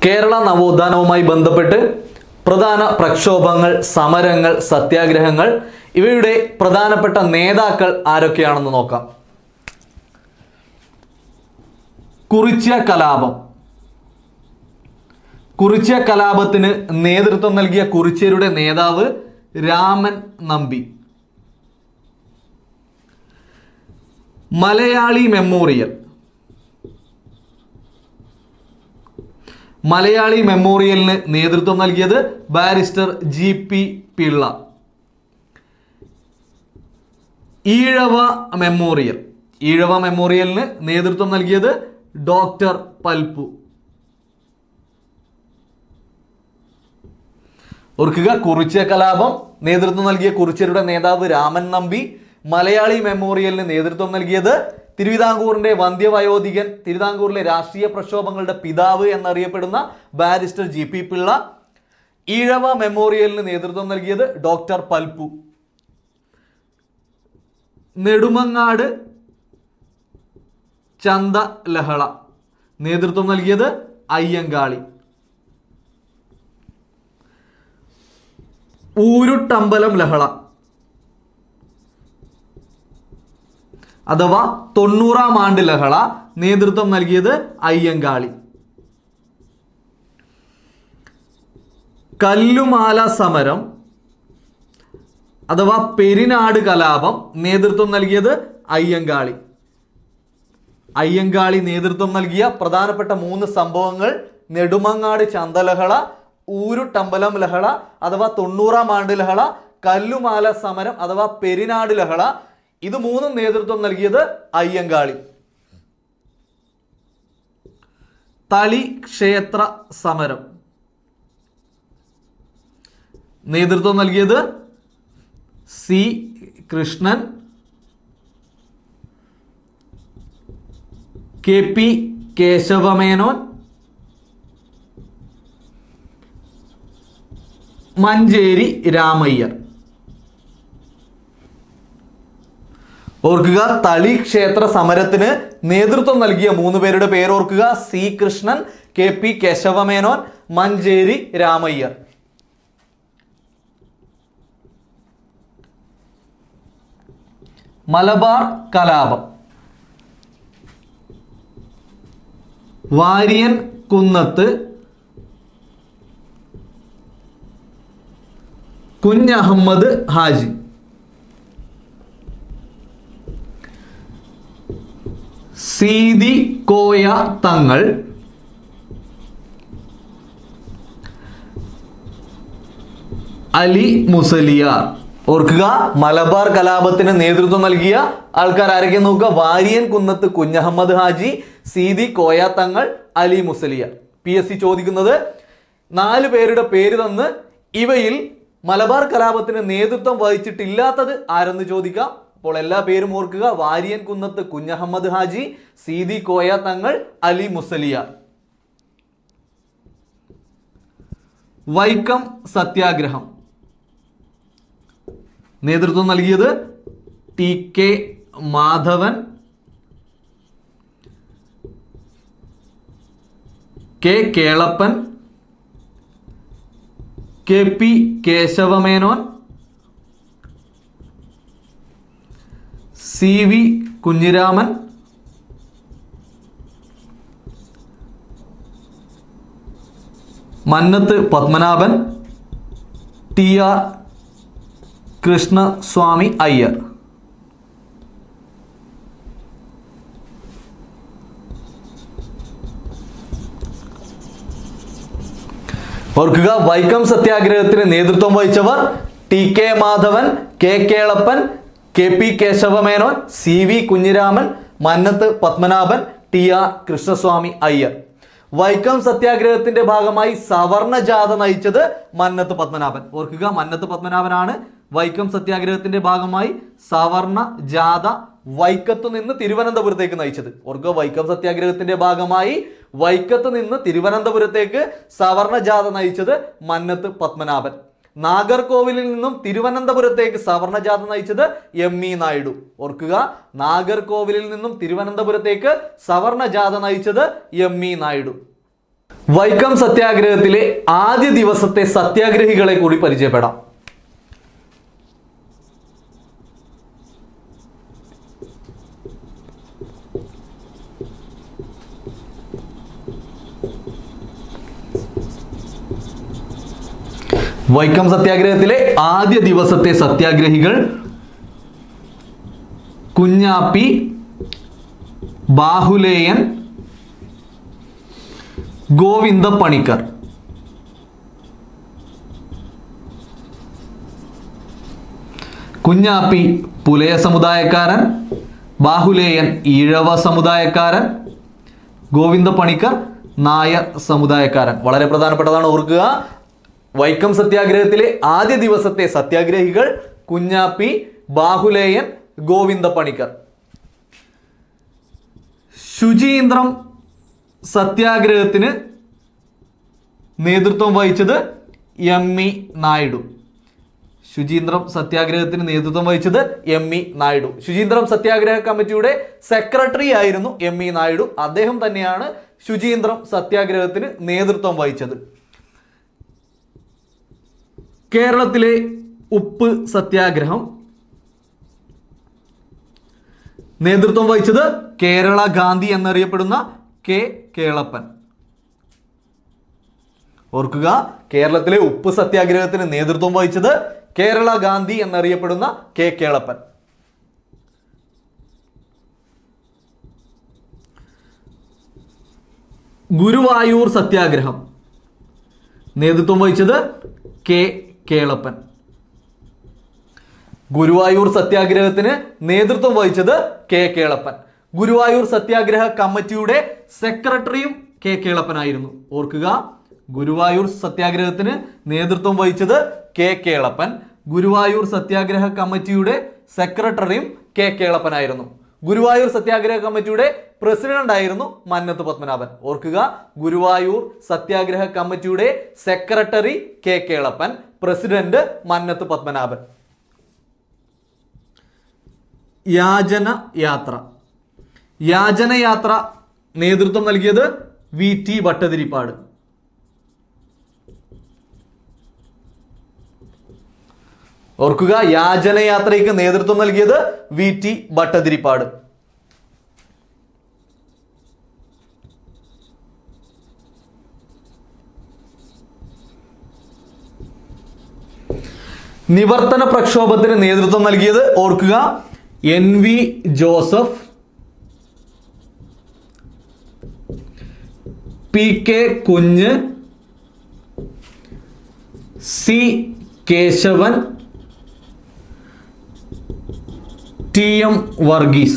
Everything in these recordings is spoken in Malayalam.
കേരള നവോത്ഥാനവുമായി ബന്ധപ്പെട്ട് പ്രധാന പ്രക്ഷോഭങ്ങൾ സമരങ്ങൾ സത്യാഗ്രഹങ്ങൾ ഇവയുടെ പ്രധാനപ്പെട്ട നേതാക്കൾ ആരൊക്കെയാണെന്ന് നോക്കാം കുറിച്യ കലാപം കുറിച്യ കലാപത്തിന് നേതൃത്വം നൽകിയ കുറിച്യരുടെ നേതാവ് രാമൻ നമ്പി മലയാളി മെമ്മോറിയൽ മലയാളി മെമ്മോറിയലിന് നേതൃത്വം നൽകിയത് barrister G P Pillai Ezhava memorial Ezhava മെമ്മോറിയലിന് നേതൃത്വം നൽകിയത് ഡോക്ടർ പൽപ്പു ഓർക്കുക കുറിച്യ കലാപം നേതൃത്വം നൽകിയ കുറിച്യരുടെ നേതാവ് രാമൻ നമ്പി മലയാളി മെമ്മോറിയലിന് നേതൃത്വം നൽകിയത് തിരുവിതാംകൂറിന്റെ വന്ധ്യവയോധികൻ തിരുവിതാംകൂറിലെ രാഷ്ട്രീയ പ്രക്ഷോഭങ്ങളുടെ പിതാവ് എന്നറിയപ്പെടുന്ന barrister G P Pillai Ezhava മെമ്മോറിയലിന് നേതൃത്വം നൽകിയത് ഡോക്ടർ പൽപ്പു നെടുമങ്ങാട് ചന്ത ലഹള നേതൃത്വം നൽകിയത് അയ്യങ്കാളി ഊരുട്ടമ്പലം ലഹള അഥവാ തൊണ്ണൂറാം ആണ്ട് ലഹള നേതൃത്വം നൽകിയത് അയ്യങ്കാളി കല്ലുമാല സമരം അഥവാ പെരിനാട് കലാപം നേതൃത്വം നൽകിയത് അയ്യങ്കാളി അയ്യങ്കാളി നേതൃത്വം നൽകിയ പ്രധാനപ്പെട്ട മൂന്ന് സംഭവങ്ങൾ നെടുമങ്ങാട് ചന്തലഹള ഊരുട്ടമ്പലം ലഹള അഥവാ തൊണ്ണൂറാം ആണ്ട് ലഹള കല്ലുമാല സമരം അഥവാ പെരിനാട് ലഹള ഇത് മൂന്നും നേതൃത്വം നൽകിയത് അയ്യങ്കാളി തളി ക്ഷേത്ര സമരം നേതൃത്വം നൽകിയത് C Krishnan K P Kesava Menon Manjeri Ramayyar ഓർക്കുക തളി ക്ഷേത്ര സമരത്തിന് നേതൃത്വം നൽകിയ മൂന്ന് പേരുടെ പേര് ഓർക്കുക C Krishnan K P Kesava Menon Manjeri Ramayyar Malabar കലാപം വാര്യൻ കുന്നത്ത് കുഞ്ഞഹമ്മദ് ഹാജി സീതി കോയ തങ്ങൾ അലി മുസലിയാർ ഓർക്കുക മലബാർ കലാപത്തിന് നേതൃത്വം നൽകിയ ആൾക്കാർ ആരൊക്കെ നോക്കുക Variyan Kunnath Kunjahammed Haji Seethi Koya Thangal Ali Musliyar P S C ചോദിക്കുന്നത് നാല് പേരുടെ പേര് തന്ന് ഇവയിൽ മലബാർ കലാപത്തിന് നേതൃത്വം വഹിച്ചിട്ടില്ലാത്തത് ആരെന്ന് ചോദിക്കാം അപ്പോൾ എല്ലാ പേരും ഓർക്കുക വാരിയൻ കുന്നത്ത് കുഞ്ഞഹമ്മദ് ഹാജി സീതി കോയ തങ്ങൾ അലി മുസലിയാർ വൈക്കം സത്യാഗ്രഹം നേതൃത്വം നൽകിയത് T K Madhavan K Kelappan K P Kesava Menon C V Kunjiraman Mannath Padmanabhan T R Krishnaswami Iyer ഓർക്കുക വൈക്കം സത്യാഗ്രഹത്തിന് നേതൃത്വം വഹിച്ചവർ T K Madhavan K Kelappan K P Kesava Menon C V Kunjiraman Mannath Padmanabhan T R Krishnaswami Iyer Vaikom സത്യാഗ്രഹത്തിന്റെ ഭാഗമായി സവർണ ജാഥ നയിച്ചത് മന്നത്ത് പത്മനാഭൻ ഓർക്കുക മന്നത്ത് പത്മനാഭനാണ് വൈക്കം സത്യാഗ്രഹത്തിന്റെ ഭാഗമായി സവർണ ജാഥ വൈക്കത്ത് നിന്ന് തിരുവനന്തപുരത്തേക്ക് നയിച്ചത് ഓർക്കുക വൈക്കം സത്യാഗ്രഹത്തിന്റെ ഭാഗമായി വൈക്കത്ത് നിന്ന് തിരുവനന്തപുരത്തേക്ക് സവർണ ജാഥ നയിച്ചത് മന്നത്ത് പത്മനാഭൻ നാഗർകോവിലിൽ നിന്നും തിരുവനന്തപുരത്തേക്ക് സവർണ ജാഥ നയിച്ചത് എം ഇ നായിഡു ഓർക്കുക നാഗർകോവിലിൽ നിന്നും തിരുവനന്തപുരത്തേക്ക് സവർണ ജാഥ നയിച്ചത് എം ഇ നായിഡു വൈക്കം സത്യാഗ്രഹത്തിലെ ആദ്യ ദിവസത്തെ സത്യാഗ്രഹികളെ കൂടി പരിചയപ്പെടാം വൈക്കം സത്യാഗ്രഹത്തിലെ ആദ്യ ദിവസത്തെ സത്യാഗ്രഹികൾ കുഞ്ഞാപ്പി ബാഹുലേയൻ ഗോവിന്ദ പണിക്കർ കുഞ്ഞാപ്പി പുലയ സമുദായക്കാരൻ ബാഹുലേയൻ ഈഴവ സമുദായക്കാരൻ ഗോവിന്ദ പണിക്കർ നായർ സമുദായക്കാരൻ വളരെ പ്രധാനപ്പെട്ടതാണ് ഓർക്കുക വൈക്കം സത്യാഗ്രഹത്തിലെ ആദ്യ ദിവസത്തെ സത്യാഗ്രഹികൾ കുഞ്ഞാപ്പി ബാഹുലേയൻ ഗോവിന്ദ പണിക്കർ ശുചീന്ദ്രം സത്യാഗ്രഹത്തിന് നേതൃത്വം വഹിച്ചത് എം ഇ നായിഡു ശുചീന്ദ്രം സത്യാഗ്രഹത്തിന് നേതൃത്വം വഹിച്ചത് എം ഇ നായിഡു ശുചീന്ദ്രം സത്യാഗ്രഹ കമ്മിറ്റിയുടെ സെക്രട്ടറി ആയിരുന്നു എം ഇ നായിഡു അദ്ദേഹം തന്നെയാണ് ശുചീന്ദ്രം സത്യാഗ്രഹത്തിന് നേതൃത്വം വഹിച്ചത് കേരളത്തിലെ ഉപ്പ് സത്യാഗ്രഹം നേതൃത്വം വഹിച്ചത് കേരള ഗാന്ധി എന്നറിയപ്പെടുന്ന കെ കേളപ്പൻ ഓർക്കുക കേരളത്തിലെ ഉപ്പ് സത്യാഗ്രഹത്തിന് നേതൃത്വം വഹിച്ചത് കേരള ഗാന്ധി എന്നറിയപ്പെടുന്ന കെ കേളപ്പൻ ഗുരുവായൂർ സത്യാഗ്രഹം നേതൃത്വം വഹിച്ചത് കെ കേളപ്പൻ ഗുരുവായൂർ സത്യാഗ്രഹത്തിന് നേതൃത്വം വഹിച്ചത് കെ കേളപ്പൻ ഗുരുവായൂർ സത്യാഗ്രഹ കമ്മിറ്റിയുടെ സെക്രട്ടറിയും കെ കേളപ്പനായിരുന്നു ഓർക്കുക ഗുരുവായൂർ സത്യാഗ്രഹത്തിന് നേതൃത്വം വഹിച്ചത് കെ കേളപ്പൻ ഗുരുവായൂർ സത്യാഗ്രഹ കമ്മിറ്റിയുടെ സെക്രട്ടറിയും കെ കേളപ്പനായിരുന്നു ഗുരുവായൂർ സത്യാഗ്രഹ കമ്മിറ്റിയുടെ പ്രസിഡന്റ് ആയിരുന്നു മന്നത്ത് പത്മനാഭൻ ഓർക്കുക ഗുരുവായൂർ സത്യാഗ്രഹ കമ്മിറ്റിയുടെ secretary K Kelappan president Mannath Padmanabhan യാചന യാത്ര യാചനയാത്ര നേതൃത്വം നൽകിയത് വി ടി ഭട്ടതിരിപ്പാട് ഓർക്കുക യാചനയാത്രയ്ക്ക് നേതൃത്വം നൽകിയത് വി ടി ഭട്ടതിരിപ്പാട് നിവർത്തന പ്രക്ഷോഭത്തിന് നേതൃത്വം നൽകിയത് ഓർക്കുക N V Joseph P K Kunju C Kesavan T M Varghese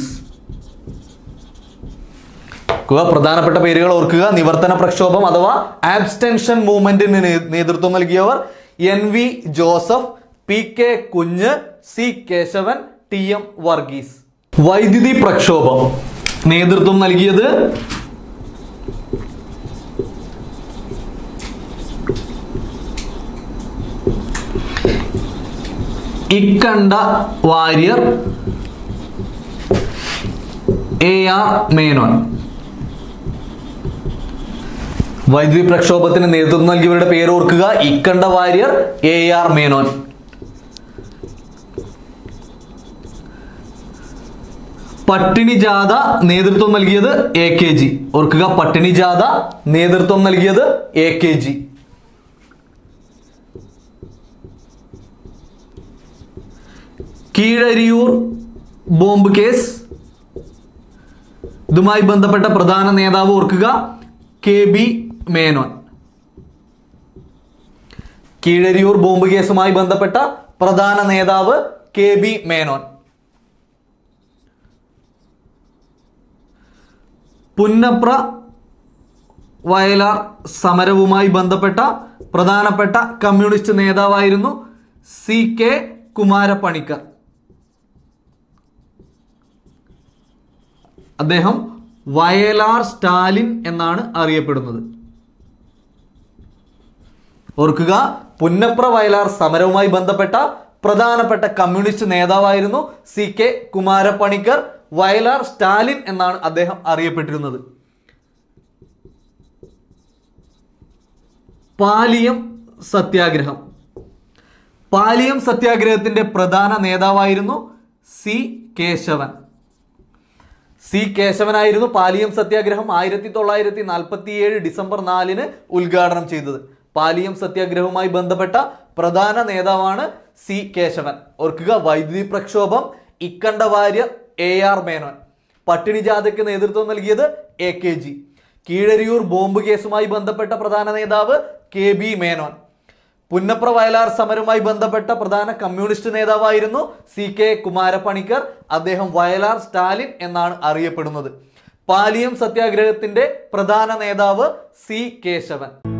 ഓർക്കുക പ്രധാനപ്പെട്ട പേരുകൾ ഓർക്കുക നിവർത്തന പ്രക്ഷോഭം അഥവാ ആബ്സ്റ്റൻഷൻ മൂവ്മെന്റിന് നേ- നേതൃത്വം നൽകിയവർ N V Joseph P K Kunju C Kesavan T M Varghese വൈദ്യുതി പ്രക്ഷോഭം നേതൃത്വം നൽകിയത് ഇക്കണ്ട വാര്യർ എ ആർ മേനോൻ വൈദ്യുതി പ്രക്ഷോഭത്തിന് നേതൃത്വം നൽകിയവരുടെ പേര് ഓർക്കുക ഇക്കണ്ട വാര്യർ എ ആർ മേനോൻ പട്ടിണി ജാഥ നേതൃത്വം നൽകിയത് എ കെ ജി ഓർക്കുക പട്ടിണി ജാഥ നേതൃത്വം നൽകിയത് A K G Keezhariyur bomb case ഇതുമായി ബന്ധപ്പെട്ട പ്രധാന നേതാവ് ഓർക്കുക K B Menon Keezhariyur bomb കേസുമായി ബന്ധപ്പെട്ട പ്രധാന നേതാവ് കെ ബി മേനോൻ പുന്നപ്ര വയലാർ സമരവുമായി ബന്ധപ്പെട്ട പ്രധാനപ്പെട്ട കമ്മ്യൂണിസ്റ്റ് നേതാവായിരുന്നു സി കെ കുമാരപ്പണിക്കർ അദ്ദേഹം വയലാർ സ്റ്റാലിൻ എന്നാണ് അറിയപ്പെടുന്നത് ഓർക്കുക പുന്നപ്ര വയലാർ സമരവുമായി ബന്ധപ്പെട്ട പ്രധാനപ്പെട്ട കമ്മ്യൂണിസ്റ്റ് നേതാവായിരുന്നു C K Kumarappanicker Vayalar Stalin എന്നാണ് അദ്ദേഹം അറിയപ്പെട്ടിരുന്നത് പാലിയം സത്യാഗ്രഹം പാലിയം സത്യാഗ്രഹത്തിന്റെ പ്രധാന നേതാവായിരുന്നു സി കേശവൻ സി കേശവനായിരുന്നു പാലിയം സത്യാഗ്രഹം ആയിരത്തി തൊള്ളായിരത്തി നാൽപ്പത്തി ഏഴ് ഡിസംബർ നാലിന് ഉദ്ഘാടനം ചെയ്തത് പാലിയം സത്യാഗ്രഹവുമായി ബന്ധപ്പെട്ട പ്രധാന നേതാവാണ് സി കേശവൻ ഓർക്കുക വൈദ്യുതി പ്രക്ഷോഭം ഇക്കണ്ട വാര്യർ എ ആർ മേനോൻ പട്ടിണി ജാഥയ്ക്ക് നേതൃത്വം നൽകിയത് A K G Keezhariyur bomb കേസുമായി ബന്ധപ്പെട്ട പ്രധാന നേതാവ് കെ ബി മേനോൻ പുന്നപ്ര വയലാർ സമരവുമായി ബന്ധപ്പെട്ട പ്രധാന കമ്മ്യൂണിസ്റ്റ് നേതാവായിരുന്നു സി കെ കുമാരപ്പണിക്കർ അദ്ദേഹം വയലാർ സ്റ്റാലിൻ എന്നാണ് അറിയപ്പെടുന്നത് പാലിയം സത്യാഗ്രഹത്തിന്റെ പ്രധാന നേതാവ് സി കേശവൻ